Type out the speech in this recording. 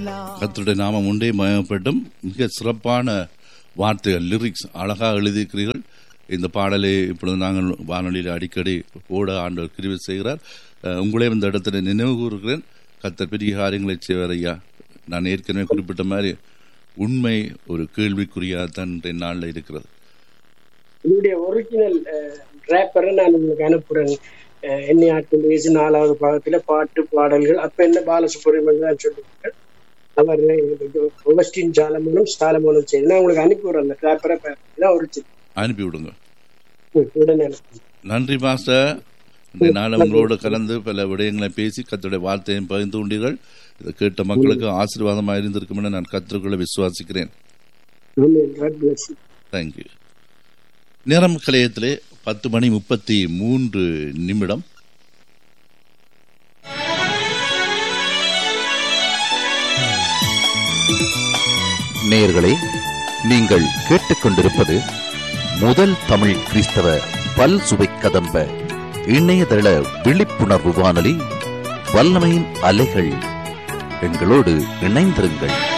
கர்த்தருடைய நாமம் உண்டே மயப்பட்டும் மிக சிறப்பான வார்த்தைகள் லிரிக்ஸ் அழகாக எழுதியிருக்கிறீர்கள் இந்த பாடலை இப்பொழுது நாங்கள் வானொலியில் அடிக்கடி ஓட ஆண்டவர் கிரிவு செய்கிறார் அஹ், உங்களே இந்த இடத்துல நினைவு கூறுகிறேன் கர்த்தர் பெரிய காரியங்களை செய்வார் ஐயா நான் ஏற்கனவே குறிப்பிட்ட மாதிரி உண்மை ஒரு கேள்விக்குறியாக தான் இன்றைய நாளில் இருக்கிறது என்னுடைய ஒரிஜினல் ரேப்பரை நான் உங்களுக்கு அனுப்புறேன் அஹ், என்னை ஆட்கள் வயசு நாலாவது பாகத்துல பாட்டு பாடல்கள் அப்ப என்ன பாலசுப்ரமணியம் தான் சொல்லுவாங்க அவர் ஒவஸ்டின் ஜாலமோனும் சாலமோனும் சரி நான் உங்களுக்கு அனுப்பி விடுறேன் அந்த ரேப்பரை தான் ஒரிஜினல் அனுப்பி விடுங்க உடனே அனுப்புறேன். நன்றி மாஸ்டர் இன்றைய நாள் உங்களோடு கலந்து பல விடயங்களை பேசி கத்துடைய வார்த்தையும் பகிர்ந்து கொண்டீர்கள் இதை கேட்ட மக்களுக்கு ஆசீர்வாதமாக இருந்திருக்கும் என நான் கற்றுக்கொள்ள விசுவாசிக்கிறேன் Amen. God bless you. Thank you நேரம் கலையத்திலே பத்து மணி முப்பத்தி மூன்று நிமிடம் நேயர்களே நீங்கள் கேட்டுக்கொண்டிருப்பது முதல் தமிழ் கிறிஸ்தவ பல் சுவை கதம்ப இணையதள விழிப்புணர்வு வானொலி வல்லமையின் அலைகள் எங்களோடு இணைந்திருங்கள்